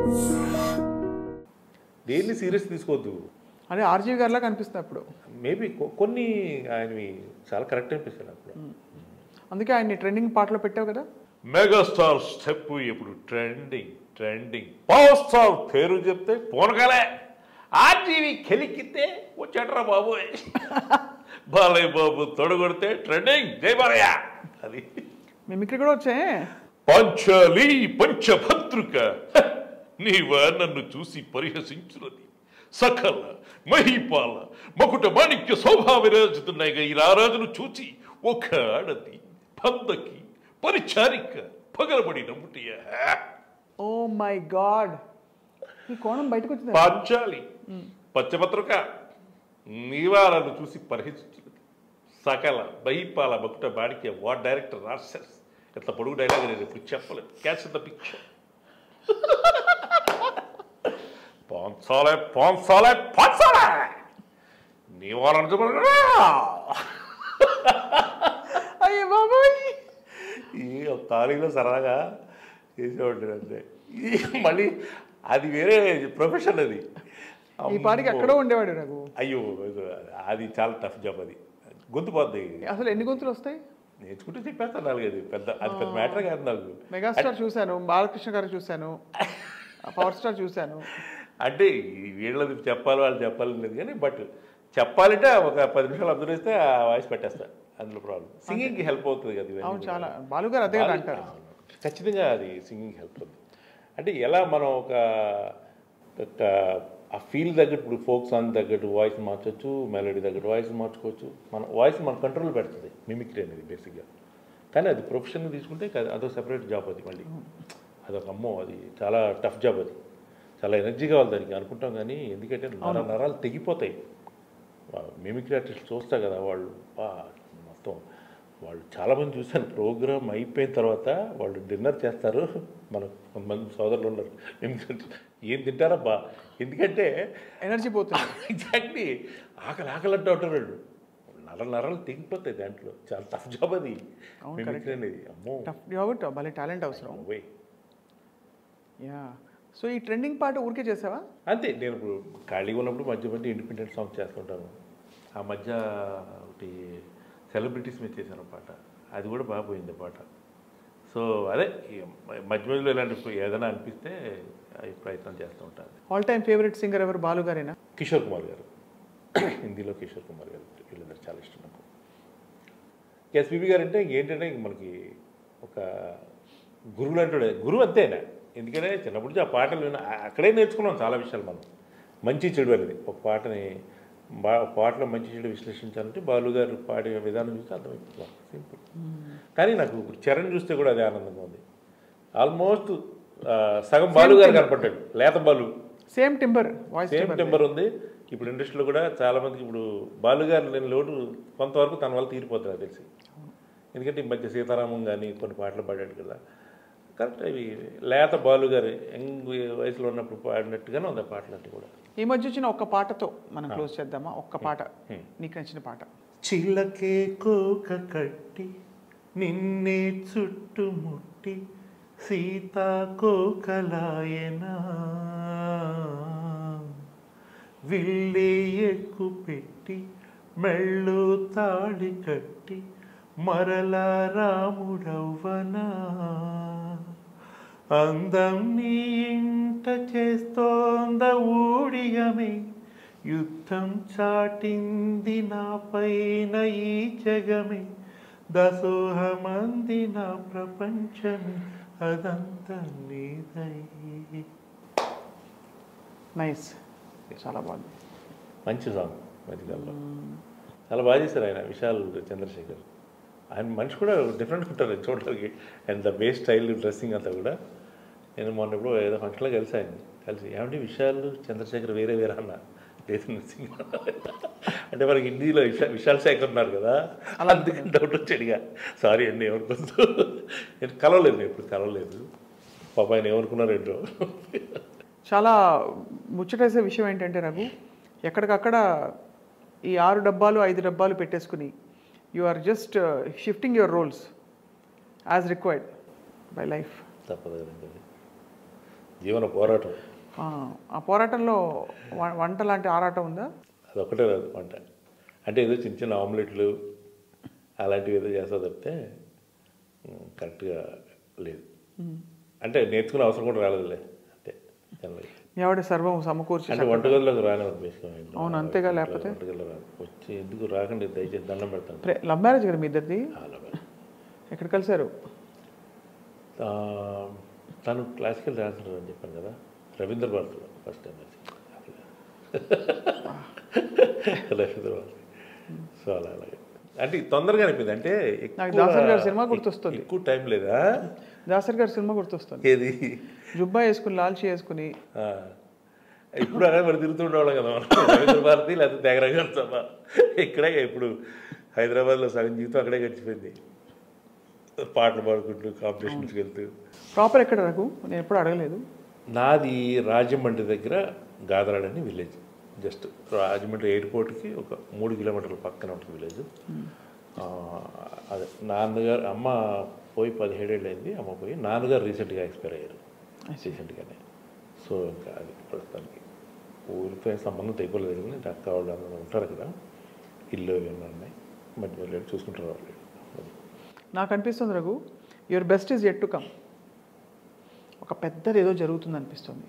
దేన్ని సీరియస్ తీసుకోవద్దు అదే ఆర్జీవి గారిలా కనిపిస్తుంది అప్పుడు మేబీ కొన్ని ఆయనవి చాలా కరెక్ట్ అనిపిస్తాయి అప్పుడు అందుకే ఆయన్ని ట్రెండింగ్ పాటలో పెట్టావు కదా మెగాస్టార్ స్టెప్ ఇప్పుడు ట్రెండింగ్ ట్రెండింగ్ పవర్ స్టార్ పేరు చెప్తే పోనకలే ఆర్టీవీ కెలికితే వచ్చాడరా బాబు బాలయ్య బాబు తొడగొడితే ట్రెండింగ్ జై బాలయ్య అది మిమిక్రీ కూడా వచ్చాయి పంచాలి పంచభద్రుక హ! నీవా నన్ను చూసి పరిహసించున్నది సకల మహిపాల మకుట మాణిక్య శోభా విరాజుతున్నాయిగా ఈ రారాజును చూచి ఒక ఆడది పందకి పరిచారిక పగలబడి నమ్ముటియా ఓ మై గాడ్ ఈ కోణం బయటకు వచ్చింది పంచాలి పచ్చభద్రుక నీవా నన్ను చూసి పరిహసించున్నది సకల మహిపాల మకుట మాణిక్య వార్డ్ డైరెక్టర్ రాసెస్ ఇట్లా పొడుగు డైలాగ్ నేను ఎప్పుడు చెప్పలేదు క్యాచ్ ద పిక్చర్ పంచాలే పంచాలే పంచాలే నీ వాళ్ళని అయ్యో బాబాయ్ ఈ ఖాళీలో సరదాగా చేసేవాడు అంతే ఈ మళ్ళీ అది వేరే ప్రొఫెషన్ అది ఈ పాటికి ఎక్కడో ఉండేవాడు నాకు అయ్యో అది చాలా టఫ్ జాబ్ అది గొంతు పోద్ది అసలు ఎన్ని గొంతులు వస్తాయి నేర్చుకుంటే చెప్పేస్తాను నాలుగైదు పెద్ద అది పెద్ద మ్యాటర్ కాదు నాకు మెగాస్టార్ చూశాను బాలకృష్ణ గారు చూశాను పవర్ స్టార్ చూశాను అంటే ఈ వీళ్ళది చెప్పాలి వాళ్ళు చెప్పాలి లేదు కానీ బట్ చెప్పాలంటే ఒక పది నిమిషాలు అబ్జర్వ్ చేస్తే ఆ వాయిస్ పెట్టేస్తా అందులో ప్రాబ్లం సింగింగ్కి హెల్ప్ అవుతుంది కదా ఇవన్నీ అవును కూడా. చాలా బాలు గారు అదే కదా అంటారు అవును. ఖచ్చితంగా అది సింగింగ్ హెల్ప్ అవుతుంది అంటే ఎలా మనం ఒక ఒక ఆ ఫీల్ తగ్గట్టు ఇప్పుడు ఫోక్ సాంగ్ తగ్గట్టు వాయిస్ మార్చొచ్చు మెలడీ తగ్గట్టు వాయిస్ మార్చుకోవచ్చు మన వాయిస్ మన కంట్రోల్ పెడుతుంది మిమిక్రీ అనేది బేసిక్గా కానీ అది ప్రొఫెషన్ తీసుకుంటే కాదు, అదొక సెపరేట్ జాబ్ అది మళ్ళీ అదొక అమ్మో అది చాలా టఫ్ జాబ్ అది చాలా ఎనర్జీ కావాలి దానికి అనుకుంటాం కానీ ఎందుకంటే నర నరాలు తెగిపోతాయి మిమిక్రీ ఆర్టిస్ట్ చూస్తా కదా వాళ్ళు బా మొత్తం వాళ్ళు చాలామంది చూశాను ప్రోగ్రామ్ అయిపోయిన తర్వాత వాళ్ళు డిన్నర్ చేస్తారు మన కొంతమంది సోదరులు ఉన్నారు మిమిక్రీ ఏం తింటారా బా ఎందుకంటే ఎనర్జీ పోతుంది ఎగ్జాక్ట్లీ ఆకలి ఆకలి అంటూ ఉంటారు వాళ్ళు నర నరాలు తెగిపోతాయి దాంట్లో చాలా టఫ్ జాబ్ అది అవును, మిమిక్రీ అనేది అమ్మో టఫ్ కాబట్టి భలే టాలెంట్ అవసరం పోయి యా సో ఈ ట్రెండింగ్ పాట ఊరికే చేసావా అంతే నేను ఇప్పుడు ఖాళీగా ఉన్నప్పుడు మధ్య మధ్య ఇండిపెండెంట్ సాంగ్స్ చేస్తుంటాను ఆ మధ్య ఒకటి సెలబ్రిటీస్ మీద చేశాను పాట అది కూడా బాగా పోయింది ఆ పాట సో అదే ఈ మధ్య మధ్యలో ఇలాంటి ఏదైనా అనిపిస్తే అవి ప్రయత్నం చేస్తూ ఉంటాను ఆల్ టైమ్ ఫేవరెట్ సింగర్ ఎవరు బాలు గారేనా కిషోర్ కుమార్ గారు హిందీలో కిషోర్ కుమార్ గారు వీళ్ళందరూ చాలా ఇష్టం నాకు ఎస్పీబీ గారు అంటే ఏంటంటే ఇంక మనకి ఒక గురువులు అంటాడు గురువు అంతేనా ఎందుకంటే చిన్నప్పటి నుంచి ఆ పాటలు విన్న ఆ- అక్కడే నేర్చుకున్నాం చాలా విషయాలు మనం మంచి చెడు అనేది ఒక పాటని బా పాటలో మంచి చెడు విశ్లేషించాలంటే బాలు గారు పాడే విధానం చూస్తే అర్థమైపోతుంది సింపుల్ కానీ నాకు ఇప్పుడు చరణ్ చూస్తే కూడా అదే ఆనందంగా ఉంది ఆల్మోస్ట్ సగం బాలు గారు కనపడ్డాడు లేత Balu same timbre voice same timbre temper ఉంది ఇప్పుడు ఇండస్ట్రీలో కూడా చాలా మందికి ఇప్పుడు బాలుగారు లేని లోటు కొంతవరకు తన వల్ల తీరిపోతుంది నాకు తెలిసి ఎందుకంటే ఈ మధ్య సీతారామం కానీ కొన్ని పాటలు పాడాడు కదా కరెక్ట్ అవి లేత బాలుగారు యంగ్ వయసులో ఉన్నప్పుడు పాడినట్టుగానే ఉంది ఆ పాటలన్నీ కూడా ఈ మధ్య వచ్చిన ఒక్క పాటతో మనం క్లోజ్ చేద్దామా ఒక్క పాట Hmm. నీకు నచ్చిన పాట చిలకే కోక కట్టి నిన్నే చుట్టుముట్టి సీతాకోకలాయనా విల్లే ఎక్కు పెట్టి మెళ్ళు తాళి కట్టి మరలా రాముడవ్వనా అందం నీ ఇంట చేస్తోంద ఊడిగమే యుద్ధం చాటింది నా పైన ఈ జగమే దసోహమంది నా ప్రపంచమే అదంతా నీదై నైస్ చాలా బాగుంది మంచి సాంగ్ మధ్యకాలంలో చాలా బాగా చేశారు ఆయన విశాల్ చంద్రశేఖర్ ఆయన మనిషి కూడా డిఫరెంట్ ఉంటారు చూడడానికి and the base style dressing అంతా కూడా నేను మొన్న ఎప్పుడో ఏదో ఫంక్షన్లో కలిసి ఆయన కలిసి ఏమంటే విశాల్ చంద్రశేఖర్ వేరే వేరే అన్న లేదు నరసింహ అంటే మనకి హిందీలో విశా విశాల్ శేఖర్ ఉన్నారు కదా అందుకని డౌట్ వచ్చాడుగా సారీ అండి ఏమనుకోద్దు నేను కలవలేదు నేను ఎప్పుడు కలవలేదు పాప ఆయన ఏమనుకున్నారు ఏంటో చాలా ముచ్చటేసే విషయం ఏంటంటే రఘు ఎక్కడికక్కడ ఈ ఆరు డబ్బాలు ఐదు డబ్బాలు పెట్టేసుకుని you are just shifting your roles as required by life తప్పదు కదండి అది జీవన పోరాటం ఆ, ఆ పోరాటంలో వ- వంట లాంటి ఆరాటం ఉందా అదొకటే రాదు వంట అంటే ఏదో చిన్న చిన్న ఆమ్లెట్లు అలాంటివి ఏదో చేస్తా తప్పితే ఉమ్, కరెక్ట్గా లేదు అంటే నేర్చుకునే అవసరం కూడా రాలేదులే అంటే జనరల్గా మీ ఆవిడ సర్వం సమకూర్చి అంటే వంటగదిలోకి రాని బేసిక్గా అవును, అంతేగా లేకపోతే? వంటగదిలో రాను వచ్చి ఎందుకు రాకండి దయచేసి దండం పెడతాను ప్రే- లవ్ మ్యారేజ్ కదా మీ ఇద్దరిది చాలా ఎక్కడ కలిశారు ఆ, తను క్లాసికల్ డాన్సర్ అని చెప్పాను కదా రవీంద్ర భారతిలో first time Ravindra Bharathi so అలా అలాగే అంటే తొందరగా అనిపింది అంటే ఎక్కువ- నాకు దాసరి గారి సినిమా గుర్తొస్తుంది. ఎక్కువ టైం లేదా దాసరి గారి సినిమా గుర్తొస్తుంది ఏది జుబ్బా వేసుకుని లాల్చి వేసుకుని ఆ, ఇప్పుడు అదే మరి తిరుగుతుండేవాళ్ళం కదా మనం రవీంద్ర భారతి లేకపోతే త్యాగరాజ సభ ఇక్కడే ఇప్పుడు హైదరాబాద్లో సగం జీవితం అక్కడే గడిచిపోయింది పాటలు పాడుకుంటూ కాంపిటీషన్స్కి వెళ్తూ ప్రాపర్ ఎక్కడ రఘు నేను ఎప్పుడు అడగలేదు నాది రాజమండ్రి దగ్గర గాదరాడని విలేజ్ జస్ట్ రాజమండ్రి ఎయిర్పోర్ట్కి ఒక మూడు కిలోమీటర్ల పక్కన ఉంటుంది విలేజ్ ఆ, అదే నాన్నగారు అమ్మ పోయి పదిహేడేళ్ళు అయింది అమ్మ పోయి నాన్నగారు రీసెంట్గా ఎక్స్పైర్ అయ్యారు రీసెంట్గానే సో ఇంకా అది ప్రస్తుతానికి ఊరితో ఏం సంబంధం తెగిపోలేదు కానీ అంటే అక్క వాళ్ళు అందరూ ఉంటారు అక్కడ ఇల్లు ఏమైనా ఉన్నాయి మధ్య వెళ్ళి చూసుకుంటారు వాళ్ళు అది. నాకు అనిపిస్తుంది Raghu your best is yet to come ఒక పెద్దది ఏదో జరుగుతుంది అనిపిస్తుంది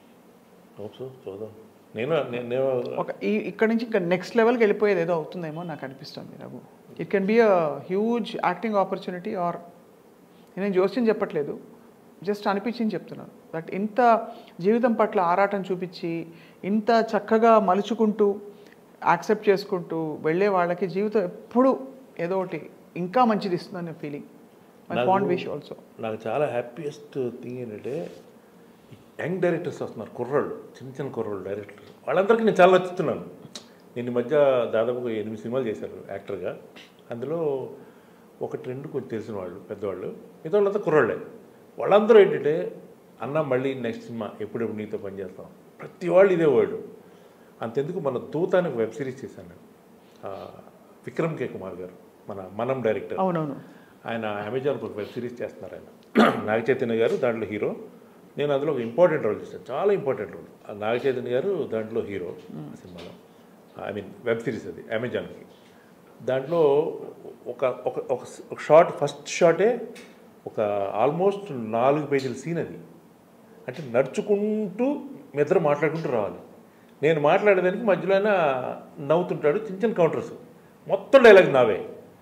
Hope so, చూద్దాం నేను నేను నేను ఒక ఈ ఇక్కడ నుంచి ఇంకా నెక్స్ట్ లెవెల్కి వెళ్ళిపోయేది ఏదో అవుతుందేమో నాకు అనిపిస్తుంది Raghu it can be a huge acting opportunity or నేను జోస్యం చెప్పట్లేదు జస్ట్ అనిపించింది చెప్తున్నాను దట్ ఇంత జీవితం పట్ల ఆరాటం చూపించి ఇంత చక్కగా మలుచుకుంటూ యాక్సెప్ట్ చేసుకుంటూ వెళ్ళే వాళ్ళకి జీవితం ఎప్పుడు ఏదో ఒకటి ఇంకా మంచిది ఇస్తుందనే ఫీలింగ్ మై నాకు- ఫాండ్ విష్ ఆల్సో నాకు చాలా హ్యాపీయెస్ట్ థింగ్ ఏంటంటే యంగ్ డైరెక్టర్స్ వస్తున్నారు కుర్రాళ్ళు చిన్న చిన్న కుర్రాళ్ళు డైరెక్టర్స్ వాళ్ళందరికీ నేను చాలా నచ్చుతున్నాను నేను ఈ మధ్య దాదాపుగా ఎనిమిది సినిమాలు చేశారు యాక్టర్గా అందులో ఒకటి రెండు కొంచెం తెలిసిన వాళ్ళు పెద్దవాళ్ళు మిగతా వాళ్ళంతా కుర్రాళ్ళే వాళ్ళందరూ ఏంటంటే అన్న మళ్ళీ నెక్స్ట్ సినిమా ఎప్పుడెప్పుడు నీతో పనిచేస్తాం ప్రతి వాళ్ళు ఇదే వర్డ్ అంతెందుకు మన దూత అనే వెబ్ సిరీస్ చేశాను నేను ఆ, విక్రమ్ కే కుమార్ గారు మన మనం డైరెక్టర్ అవునవును ఆయన అమెజాన్ ఒక వెబ్ సిరీస్ చేస్తున్నారు ఆయన నాగ చైతన్య గారు దాంట్లో హీరో నేను అందులో ఒక ఇంపార్టెంట్ రోల్ చేశాను చాలా ఇంపార్టెంట్ రోల్ ఆ నాగ చైతన్య గారు దాంట్లో హీరో ఆ సినిమాలో ఐ మీన్ వెబ్ సిరీస్ అది అమెజాన్కి దాంట్లో ఒక ఒక ఒక ఒక షార్ట్ ఫస్ట్ షాటే ఒక ఆల్మోస్ట్ నాలుగు పేజీల సీన్ అది అంటే నడుచుకుంటూ మీ ఇద్దరు మాట్లాడుకుంటూ రావాలి నేను మాట్లాడేదానికి మధ్యలో ఆయన నవ్వుతుంటాడు చిన్న చిన్న కౌంటర్స్ మొత్తం డైలాగ్ నావే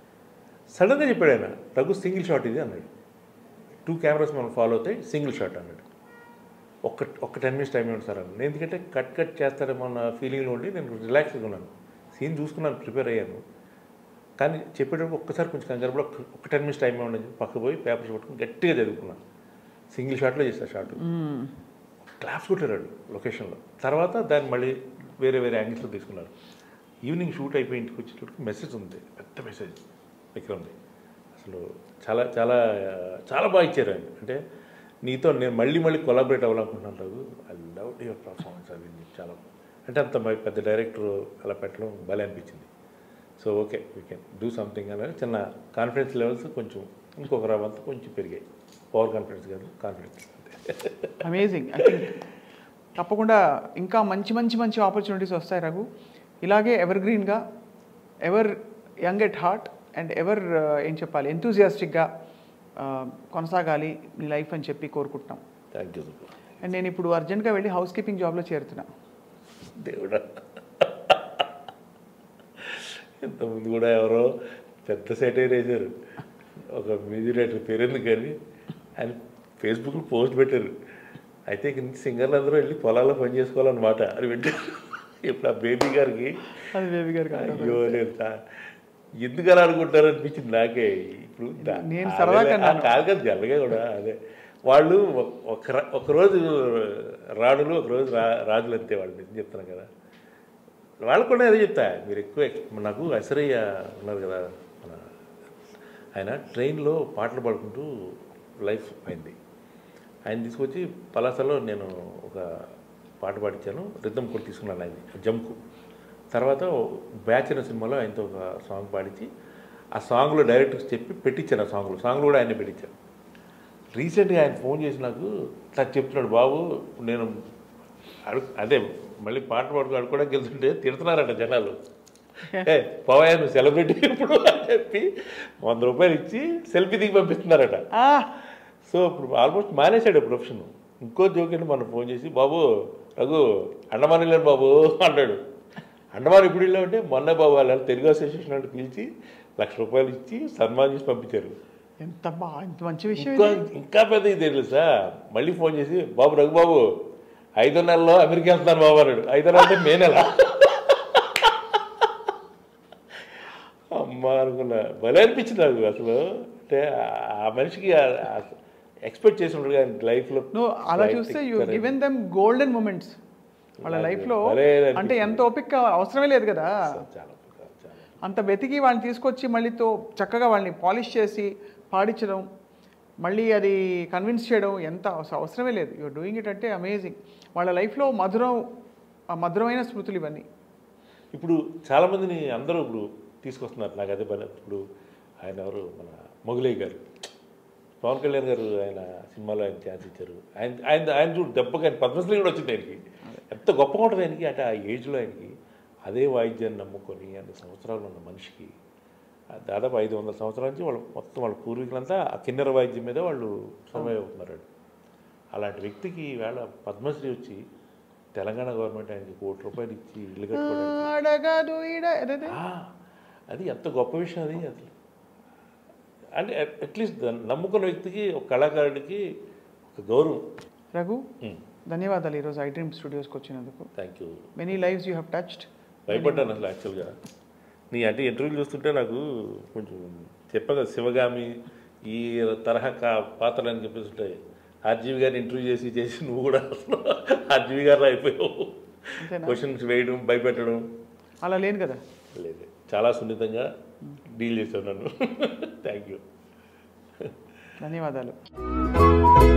సడన్గా చెప్పాడు ఆయన రఘు సింగిల్ షాట్ ఇది అన్నాడు టూ కెమెరాస్ మనం ఫాలో అవుతాయి సింగిల్ షాట్ అన్నాడు ఒక్క ఒక్క టెన్ మినిట్స్ టైం ఇవ్వండి సార్ అన్నాడు ఎందుకంటే కట్ కట్ చేస్తారేమో అన్న ఫీలింగ్లో ఉండి నేను రిలాక్స్గా ఉన్నాను సీన్ చూసుకున్నాను ప్రిపేర్ అయ్యాను కానీ చెప్పేటప్పుడు ఒక్కసారి కొంచెం కంగారు పడి ఒక్క ఒక్క టెన్ మినిట్స్ టైం ఇవ్వండి అని చెప్పి పక్క పోయి పేపర్స్ పట్టుకుని గట్టిగా చదువుకున్నాను సింగిల్ షాట్లో చేశాను షాట్ క్లాప్స్ కొట్టారు లొకేషన్లో తర్వాత దాన్ని మళ్ళీ వేరే వేరే యాంగిల్స్లో తీసుకున్నారు ఈవినింగ్ షూట్ అయిపోయి ఇంటికి వచ్చేటప్పుడు మెసేజ్ ఉంది పెద్ద మెసేజ్ విక్రమ్ది అసలు చాలా చాలా చాలా బాగా ఇచ్చారు ఆయన అంటే నీతో నేను మళ్ళీ మళ్ళీ కొలాబరేట్ అవ్వాలనుకుంటున్నాను Raghu I love your performance అది అని చెప్పి చాలా అంటే అంత మ- పెద్ద డైరెక్టర్ అలా పెట్టడం భలే అనిపించింది so okay we can do something అనేది చిన్న కాన్ఫిడెన్స్ లెవెల్స్ కొంచెం ఇంకొక రవంత కొంచెం పెరిగాయి ఓవర్ కాన్ఫిడెన్స్ కాదు కాన్ఫిడెన్స్ అంతే అమేజింగ్ ఐ థింక్ తప్పకుండా ఇంకా మంచి మంచి మంచి ఆపర్చునిటీస్ వస్తాయి రఘు ఇలాగే ఎవర్ గ్రీన్గా ever young at heart and ever ఏం చెప్పాలి ఎంతూజియాస్టిక్గా కొనసాగాలి నీ లైఫ్ అని చెప్పి కోరుకుంటున్నాం థ్యాంక్ యూ అండ్ నేను ఇప్పుడు అర్జెంట్గా వెళ్ళి హౌస్ కీపింగ్ జాబ్లో చేరుతున్నా దేవుడా ఇంతకుముందు కూడా ఎవరో పెద్ద సెటైర్ వేశారు ఒక మ్యూజిక్ డైరెక్టర్ పేరు ఎందుకు కానీ ఆయన ఫేస్బుక్లో పోస్ట్ పెట్టారు అయితే ఇక నుంచి సింగర్లు అందరూ వెళ్ళి పొలాల్లో పని చేసుకోవాలన్నమాట అని పెట్టారు ఇప్పుడు ఆ బేబీ గారికి అది బేబీ గారు కాదు. అయ్యో నేను తా- ఎందుకు అలా అనుకుంటారు అనిపించింది నాకే ఇప్పుడు దా- నేను అదేలే, సరదాగా ఆ, అన్నాను. కాదు కాదు జల్లగా కూడా అదే వాళ్ళు ఒక- ఒక ర- ఒకరోజు రాణులు ఒకరోజు రా రాజులు అంతే వాళ్ళు నిజం చెప్తున్నాను కదా వాళ్ళకు కూడా అదే చెప్తా మీరు ఎక్కువ ఎక్స్- నాకు అసరయ్య ఉన్నారు కదా మన ఆయన ట్రైన్లో పాటలు పాడుకుంటూ లైఫ్ అయింది ఆయన తీసుకొచ్చి పలాసలో నేను ఒక పాట పాడించాను రిద్దం కూడా తీసుకున్నాను ఆయన జంకు తర్వాత బ్యాచ్ అనే సినిమాలో ఆయనతో ఒక సాంగ్ పాడించి ఆ సాంగ్లో డైరెక్టర్స్ చెప్పి పెట్టించాను ఆ సాంగ్లో సాంగ్లో కూడా ఆయన పెట్టించాను రీసెంట్గా ఆయన ఫోన్ చేసి నాకు తను చెప్తున్నాడు బాబు నేను అడు అదే మళ్ళీ పాట పాడుకు అడుకోవడానికి వెళ్తుంటే తిడుతున్నారట జనాలు ఏ పవయ్య నువ్వు సెలబ్రిటీ ఇప్పుడు అని చెప్పి వంద రూపాయలు ఇచ్చి సెల్ఫీ దిగి పంపిస్తున్నారట ఆ, సో ఇప్పుడు ఆల్మోస్ట్ మానేశాడు ప్రొఫెషన్ ఇంకో జోకిని మనం ఫోన్ చేసి బాబు రఘు అండమాన్ వెళ్ళాను బాబు అన్నాడు అండమాన్ ఇప్పుడు వెళ్ళామంటే మొన్న బాబు వాళ్ళు తెలుగు అసోసియేషన్ వాళ్ళు పిలిచి లక్ష రూపాయలు ఇచ్చి సన్మానం చేసి పంపించారు ఎంత బా ఎంత మంచి విషయం ఇంకా ఇది. ఇంకా పెద్ద ఇది తెలుసా మళ్ళీ ఫోన్ చేసి బాబు రఘు బాబు ఐదో నెలలో అమెరికా వెళ్తున్నాను బాబు అన్నాడు ఐదో నెల అంటే మే నెల అమ్మా అనుకున్నా భలే అనిపించింది నాకు అసలు అంటే ఆ మనిషికి ఎక్స్పెక్ట్ చేసి ఉంటాడు కానీ లైఫ్లో నువ్వు అలా చూస్తే you given them golden moments వాళ్ళ నాకు లైఫ్లో భలే అనిపించింది. అంటే ఎంత ఓపిక అవసరమే లేదు కదా చాలా చాలా అంత వెతికి వాళ్ళని తీసుకొచ్చి మళ్ళీతో చక్కగా వాళ్ళని పాలిష్ చేసి పాడించడం మళ్ళీ అది కన్విన్స్ చేయడం ఎంత అవస- అవసరమే లేదు యూఆర్ డూయింగ్ ఇట్ అంటే అమేజింగ్ వాళ్ళ లైఫ్లో మధురం ఆ మధురమైన స్మృతులు ఇవన్నీ ఇప్పుడు చాలామందిని అందరూ ఇప్పుడు తీసుకొస్తున్నారు నాకు అదే పని ఇప్పుడు ఆయన ఎవరు మన మొగులయ్య గారు పవన్ కళ్యాణ్ గారు ఆయన సినిమాలో ఆయన ఛాన్స్ ఇచ్చారు ఆయన ఆయన ఆయన చూడు దెబ్బకి ఆయన పద్మశ్రీ కూడా వచ్చింది ఆయనకి ఎంత గొప్పగా ఉంటుంది ఆయనకి అంటే ఆ ఏజ్లో ఆయనకి అదే వాయిద్యాన్ని నమ్ముకొని అన్ని సంవత్సరాలు ఉన్న మనిషికి ఆ దాదాపు ఐదు వందల సంవత్సరాల నుంచి వాళ్ళు మొత్తం వాళ్ళ పూర్వీకులంతా ఆ కిన్నెర వాయిద్యం మీద వాళ్ళు సర్వైవ్ అవుతున్నారు అలాంటి వ్యక్తికి వేళ పద్మశ్రీ వచ్చి తెలంగాణ గవర్నమెంట్ ఆయనకి కోటి రూపాయలు ఇచ్చి ఇల్లు కట్టుకోవడానికి అడగదు ఈడ అదేదే. ఆ, అది ఎంత గొప్ప విషయం అది అసలు అంటే అట్లీస్ట్ నమ్ముకున్న వ్యక్తికి ఒక కళాకారుడికి ఒక గౌరవం రఘు ధన్యవాదాలు ఈరోజు ఐ డ్రీమ్ స్టూడియోస్కి వచ్చినందుకు thank you many lives you have touched భయపడ్డాను అసలు యాక్చువల్గా నీ అంటే ఇంటర్వ్యూ చూస్తుంటే నాకు కొంచెం చెప్పగా శివగామి ఈ తరహా కా పాత్రలు అని చెప్పేసి ఉంటాయి ఆర్జీవి గారిని ఇంటర్వ్యూ చేసి చేసి నువ్వు కూడా అసలు ఆర్జీవి గారు అయిపోయావు అంతేనా? క్వశ్చన్స్ వేయడం భయపెట్టడం అలా లేను కదా లేదు చాలా సున్నితంగా డీల్ చేశావు నన్ను థ్యాంక్ యూ ధన్యవాదాలు